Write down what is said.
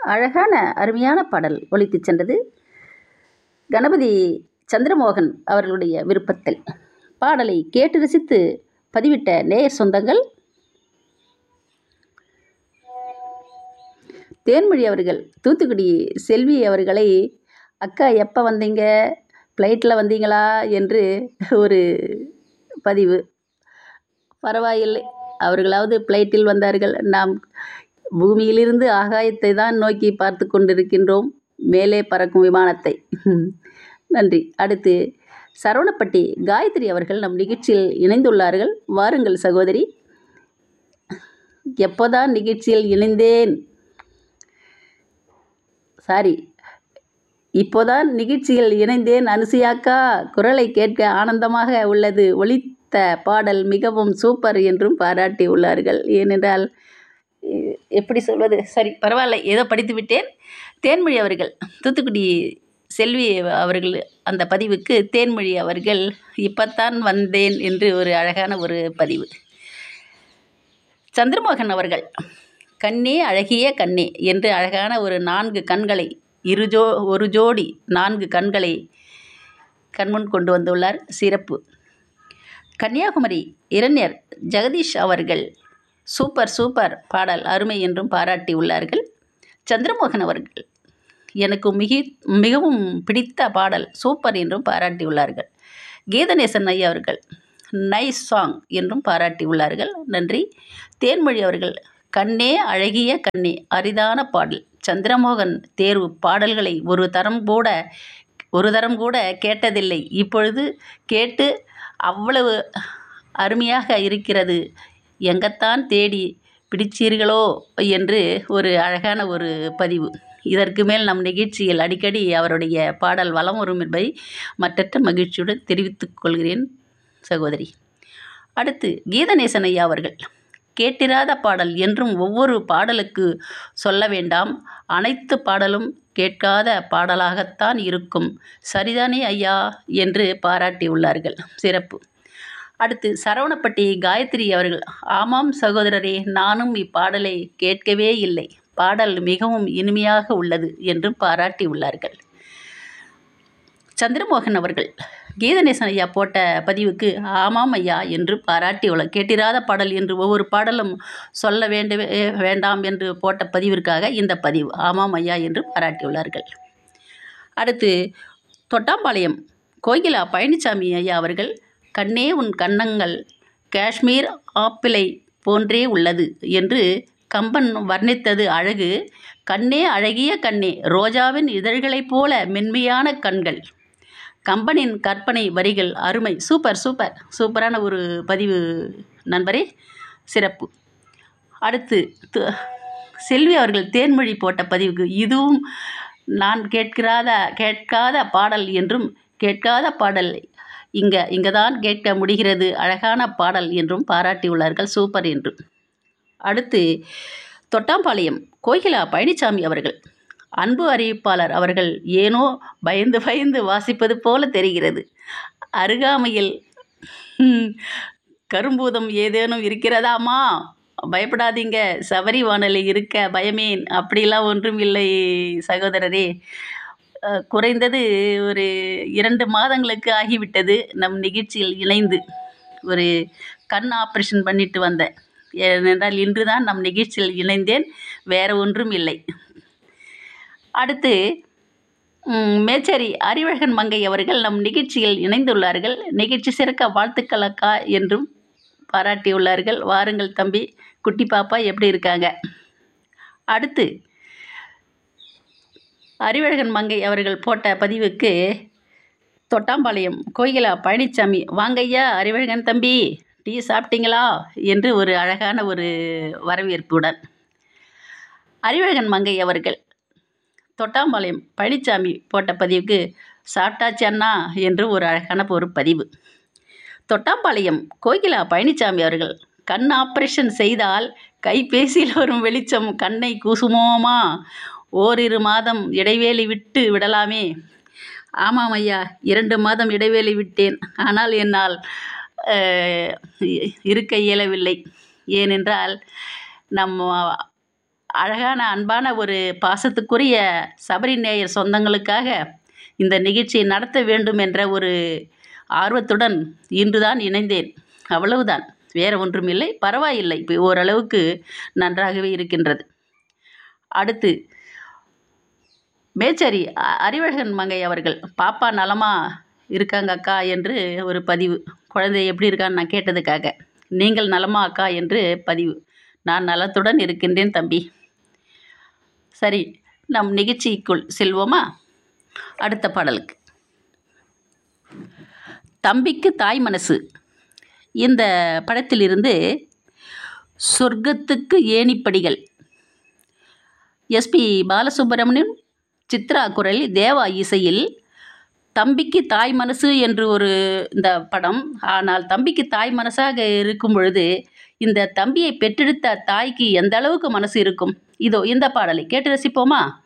அழகான அருமையான பாடல் ஒலித்துச் சென்றது கணபதி சந்திரமோகன் அவர்களுடைய விருப்பத்தில் பாடலை கேட்டு ரசித்து பதிவிட்ட நேயர் சொந்தங்கள் தேன்மொழி அவர்கள் தூத்துக்குடி செல்வி அவர்களை அக்கா எப்போ வந்தீங்க ஃப்ளைட்டில் வந்தீங்களா என்று ஒரு பதிவு பரவாயில்லை அவர்களாவது ஃப்ளைட்டில் வந்தார்கள் நாம் பூமியிலிருந்து ஆகாயத்தை தான் நோக்கி பார்த்து கொண்டிருக்கின்றோம் மேலே பறக்கும் விமானத்தை நன்றி அடுத்து சரவணப்பட்டி காயத்ரி அவர்கள் நம் நிகழ்ச்சியில் இணைந்துள்ளார்கள் வாருங்கள் சகோதரி எப்போதான் நிகழ்ச்சியில் இணைந்தேன் சாரி இப்போதான் நிகழ்ச்சியில் இணைந்தேன் அனுசுயாக்கா குரலை கேட்க ஆனந்தமாக உள்ளது ஒலித்த பாடல் மிகவும் சூப்பர் என்றும் பாராட்டி உள்ளார்கள் ஏனென்றால் எ- எப்படி சொல்வது சரி பரவாயில்லை ஏதோ படித்து விட்டேன் தேன்மொழி அவர்கள் தூத்துக்குடி செல்வி அவர்கள் அந்த பதிவுக்கு தேன்மொழி அவர்கள் இப்பத்தான் வந்தேன் என்று ஒரு அழகான ஒரு பதிவு சந்திரமோகன் அவர்கள் கண்ணே அழகிய கண்ணே என்று அழகான ஒரு நான்கு கண்களை இரு ஜோ ஒரு ஜோடி நான்கு கண்களை கண்முன் கொண்டு வந்துள்ளார் சிறப்பு கன்னியாகுமரி இளைஞர் ஜெகதீஷ் அவர்கள் சூப்பர் சூப்பர் பாடல் அருமை என்றும் பாராட்டி உள்ளார்கள் சந்திரமோகன் அவர்கள் எனக்கு மிக மிகவும் பிடித்த பாடல் சூப்பர் என்றும் பாராட்டி உள்ளார்கள் கீதநேசன் ஐயா அவர்கள் நைஸ் சாங் என்றும் பாராட்டி உள்ளார்கள் நன்றி தேன்மொழி அவர்கள் கண்ணே அழகிய கண்ணே அரிதான பாடல் சந்திரமோகன் தேர்வு பாடல்களை ஒரு தரம் கூட ஒரு தரம் கூட கேட்டதில்லை இப்பொழுது கேட்டு அவ்வளவு அருமையாக இருக்கிறது எங்கத்தான் தேடி பிடிச்சீர்களோ என்று ஒரு அழகான ஒரு பதிவு இதற்கு மேல் நம் நிகழ்ச்சியில் அடிக்கடி அவருடைய பாடல் வலம் வரும் என்பதை மற்றற்ற மகிழ்ச்சியுடன் தெரிவித்துக் கொள்கிறேன் சகோதரி அடுத்து கீதநேசன் ஐயா அவர்கள் கேட்டிராத பாடல் என்றும் ஒவ்வொரு பாடலுக்கு சொல்ல வேண்டாம் அனைத்து பாடலும் கேட்காத பாடலாகத்தான் இருக்கும் சரிதானே ஐயா என்று பாராட்டியுள்ளார்கள் சிறப்பு அடுத்து சரவணப்பட்டி காயத்ரி அவர்கள் ஆமாம் சகோதரரே நானும் இப்பாடலை கேட்கவே இல்லை பாடல் மிகவும் இனிமையாக உள்ளது என்றும் பாராட்டியுள்ளார்கள் சந்திரமோகன் அவர்கள் கீதநேசன் ஐயா போட்ட பதிவுக்கு ஆமாம் ஐயா என்று பாராட்டியுள்ளார் கேட்டிராத பாடல் என்று ஒவ்வொரு பாடலும் சொல்ல வேண்டவே வேண்டாம் என்று போட்ட பதிவிற்காக இந்த பதிவு ஆமாம் ஐயா என்று பாராட்டியுள்ளார்கள் அடுத்து தொட்டாம்பாளையம் கோகிலா பழனிசாமி ஐயா அவர்கள் கண்ணே உன் கன்னங்கள் காஷ்மீர் ஆப்பிளை போன்றே உள்ளது என்று கம்பன் வர்ணித்தது அழகு கண்ணே அழகிய கண்ணே ரோஜாவின் இதழ்களைப் போல மென்மையான கண்கள் கம்பனின் கற்பனை வரிகள் அருமை சூப்பர் சூப்பர் சூப்பரான ஒரு பதிவு நண்பரே சிறப்பு அடுத்து து- செல்வி அவர்கள் தேன்மொழி போட்ட பதிவுக்கு இதுவும் நான் கேட்கிறாத கேட்காத பாடல் என்றும் கேட்காத பாடல் இங்க இங்கே தான் கேட்க முடிகிறது அழகான பாடல் என்றும் பாராட்டியுள்ளார்கள் சூப்பர் என்றும் அடுத்து தொட்டாம்பாளையம் கோகிலா பழனிசாமி அவர்கள் அன்பு அறிவிப்பாளர் அவர்கள் ஏனோ பயந்து பயந்து வாசிப்பது போல தெரிகிறது அருகாமையில் ஹம், கரும்பூதம் ஏதேனும் இருக்கிறதாமா பயப்படாதீங்க சபரி வானொலி இருக்க பயமேன் அப்படிலாம் ஒன்றும் இல்லை சகோதரரே அஹ், குறைந்தது ஒரு இரண்டு மாதங்களுக்கு ஆகிவிட்டது நம் நிகழ்ச்சியில் இணைந்து ஒரு கண் ஆப்ரேஷன் பண்ணிட்டு வந்தேன் ஏனென்றால் இன்று தான் நம் நிகழ்ச்சியில் இணைந்தேன் வேறு ஒன்றும் இல்லை அடுத்து ம், மேச்சேரி அறிவழகன் மங்கை அவர்கள் நம் நிகழ்ச்சியில் இணைந்துள்ளார்கள் நிகழ்ச்சி சிறக்க வாழ்த்துக்கள் அக்கா என்றும் பாராட்டியுள்ளார்கள் வாருங்கள் தம்பி குட்டி பாப்பா எப்படி இருக்காங்க அடுத்து அறிவழகன் மங்கை அவர்கள் போட்ட பதிவுக்கு தொட்டாம்பாளையம் கோயிலா பழனிசாமி வாங்கய்யா அறிவழகன் தம்பி டீ சாப்பிட்டீங்களா என்று ஒரு அழகான ஒரு வரவேற்புடன் அறிவழகன் மங்கை அவர்கள் தொட்டாம்பாளையம் பழனிசாமி போட்ட பதிவுக்கு சாப்பிட்டாச்சு அண்ணா என்று ஒரு அழகான ஒரு பதிவு தொட்டாம்பாளையம் கோகிலா பழனிசாமி அவர்கள் கண் ஆப்ரேஷன் செய்தால் கைபேசியில் வரும் வெளிச்சம் கண்ணை கூசுமோமா ஓரிரு மாதம் இடைவேளை விட்டு விடலாமே ஆமாம் ஐயா இரண்டு மாதம் இடைவேளை விட்டேன் ஆனால் என்னால் அஹ், இருக்க இயலவில்லை ஏனென்றால் நம்ம அழகான அன்பான ஒரு பாசத்துக்குரிய சபரி நேயர் சொந்தங்களுக்காக இந்த நிகழ்ச்சியை நடத்த வேண்டும் என்ற ஒரு ஆர்வத்துடன் இன்றுதான் இணைந்தேன் அவ்வளவுதான் வேறு ஒன்றுமில்லை பரவாயில்லை இப்போ ஓரளவுக்கு நன்றாகவே இருக்கின்றது அடுத்து மேச்சேரி அ- அறிவழகன் மங்கை அவர்கள் பாப்பா நலமா இருக்காங்க அக்கா என்று ஒரு பதிவு குழந்தை எப்படி இருக்கான்னு நான் கேட்டதுக்காக நீங்கள் நலமா அக்கா என்று பதிவு நான் நலத்துடன் இருக்கின்றேன் தம்பி சரி நம் நிகழ்ச்சிக்குள் செல்வோமா அடுத்த பாடலுக்கு தம்பிக்கு தாய் மனசு இந்த படத்திலிருந்து சொர்க்கத்துக்கு ஏணிப்படிகள் எஸ்பி பாலசுப்ரமணியம் சித்ரா குரலில் தேவா இசையில் தம்பிக்கு தாய் மனசு என்று ஒரு இந்த படம் ஆனால் தம்பிக்கு தாய் மனசாக இருக்கும் பொழுது இந்த தம்பியை பெற்றெடுத்த தாய்க்கு எந்த அளவுக்கு மனசு இருக்கும் இதோ இந்த பாடலை கேட்டு ரசிப்போமா